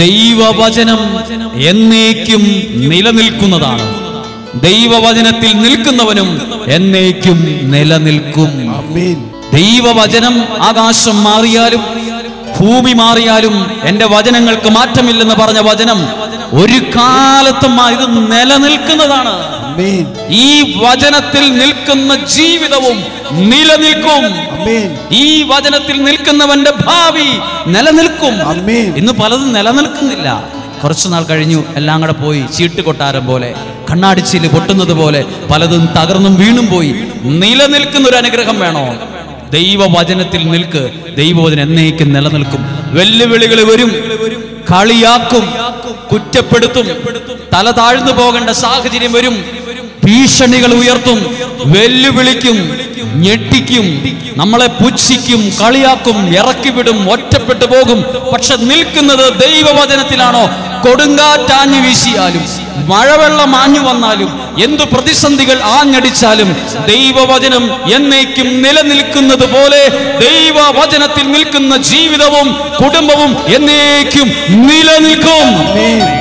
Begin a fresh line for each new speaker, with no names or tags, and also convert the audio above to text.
ദൈവവചനം എന്നേക്കും നിലനിൽക്കുന്നതാണ് ദൈവവചനത്തിൽ നിൽക്കുന്നവനും എന്നേക്കും നിലനിൽക്കും
ആമേൻ
ദൈവവചനം ആകാശം മാറിയാലും ഭൂമി മാറിയാലും എന്റെ വചനങ്ങൾക്ക് മാറ്റമില്ലെന്ന് പറഞ്ഞ വചനം ഒരു കാലത്തും ആ ഇത് നിലനിൽക്കുന്നതാണ്
ആമേൻ
ഈ വചനത്തിൽ നിൽക്കുന്ന ജീവിതവും നിലനിൽക്കും
ആമേൻ
ഈ വചനത്തിൽ നിൽക്കുന്നവന്റെ ഭാവി നിലനിൽക്കും
ആമേൻ
ഇന്ന് പലതും നിലനിൽക്കുന്നില്ല കുറച്ചു നാൾ കഴിഞ്ഞു എല്ലാം കൂടെ പോയി ചീട്ട് കൊട്ടാരം പോലെ കണ്ണാടിച്ചില് പൊട്ടുന്നത് പോലെ പലതും തകർന്നും വീണും പോയി നിലനിൽക്കുന്ന ഒരു അനുഗ്രഹം വേണോ ദൈവവചനത്തിൽ നിൽക്ക് ദൈവവചനം എന്നേക്കും നിലനിൽക്കും വെല്ലുവിളികൾ വരും കളിയാക്കും കുറ്റപ്പെടുത്തും തല താഴ്ന്നു പോകേണ്ട സാഹചര്യം വരും ഭീഷണികൾ ഉയർത്തും വെല്ലുവിളിക്കും ഞെട്ടിക്കും നമ്മളെ പുച്ഛിക്കും കളിയാക്കും ഇറക്കിവിടും ഒറ്റപ്പെട്ടു പോകും പക്ഷെ നിൽക്കുന്നത് ദൈവവചനത്തിലാണോ കൊടുങ്കാറ്റാഞ്ഞു വീശിയാലും മഴവെള്ളം ആഞ്ഞു വന്നാലും എന്തു പ്രതിസന്ധികൾ ആഞ്ഞടിച്ചാലും ദൈവവചനം എന്നേക്കും നിലനിൽക്കുന്നത് പോലെ ദൈവവചനത്തിൽ നിൽക്കുന്ന ജീവിതവും കുടുംബവും എന്നേക്കും നിലനിൽക്കും
ആമേൻ